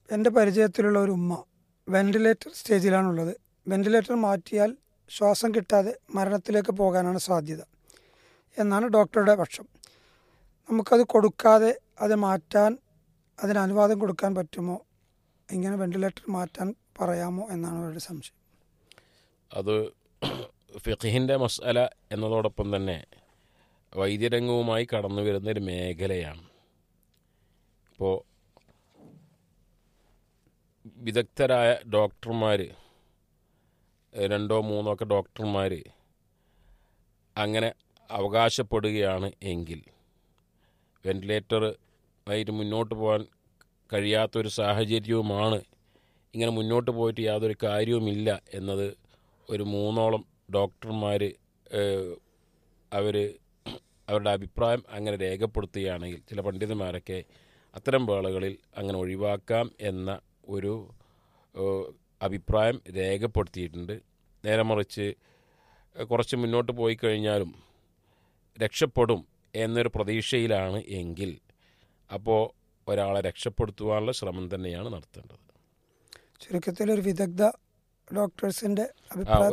എൻ്റെ പരിചയത്തിലുള്ള ഒരു ഉമ്മ വെന്റിലേറ്റർ സ്റ്റേജിലാണുള്ളത് വെന്റിലേറ്റർ മാറ്റിയാൽ ശ്വാസം കിട്ടാതെ മരണത്തിലേക്ക് പോകാനാണ് സാധ്യത എന്നാണ് ഡോക്ടറുടെ പക്ഷം നമുക്കത് കൊടുക്കാതെ അത് മാറ്റാൻ അതിന് അനുവാദം കൊടുക്കാൻ പറ്റുമോ ഇങ്ങനെ വെന്റിലേറ്റർ മാറ്റാൻ പറയാമോ എന്നാണ് അവരുടെ സംശയം അത് ഫിഖിൻ്റെ മസാല എന്നതോടൊപ്പം തന്നെ വൈദ്യരംഗവുമായി കടന്നു വരുന്ന ഒരു മേഖലയാണ് ഇപ്പോൾ വിദഗ്ധരായ ഡോക്ടർമാർ രണ്ടോ മൂന്നോ ഒക്കെ ഡോക്ടർമാർ അങ്ങനെ അവകാശപ്പെടുകയാണ് എങ്കിൽ വെന്റിലേറ്റർ ആയിട്ട് മുന്നോട്ട് പോകാൻ കഴിയാത്തൊരു സാഹചര്യവുമാണ് ഇങ്ങനെ മുന്നോട്ട് പോയിട്ട് യാതൊരു കാര്യവുമില്ല എന്നത് ഒരു മൂന്നോളം ഡോക്ടർമാർ അവർ അവരുടെ അഭിപ്രായം അങ്ങനെ രേഖപ്പെടുത്തുകയാണെങ്കിൽ ചില പണ്ഡിതന്മാരൊക്കെ അത്തരം വേളകളിൽ അങ്ങനെ ഒഴിവാക്കാം എന്ന ഒരു ഏഹ്, അഭിപ്രായം രേഖപ്പെടുത്തിയിട്ടുണ്ട് നേരെ മറിച്ച് ഏഹ്, കുറച്ച് മുന്നോട്ട് പോയി കഴിഞ്ഞാലും രക്ഷപ്പെടും എന്നൊരു പ്രതീക്ഷയിലാണ് എങ്കിൽ അപ്പോൾ ഒരാളെ രക്ഷപ്പെടുത്തുവാനുള്ള ശ്രമം തന്നെയാണ് നടത്തേണ്ടത് ചുരുക്കത്തിൽ ഒരു വിദഗ്ധ ഡോക്ടേഴ്സിൻ്റെ ആ അഭിപ്രായം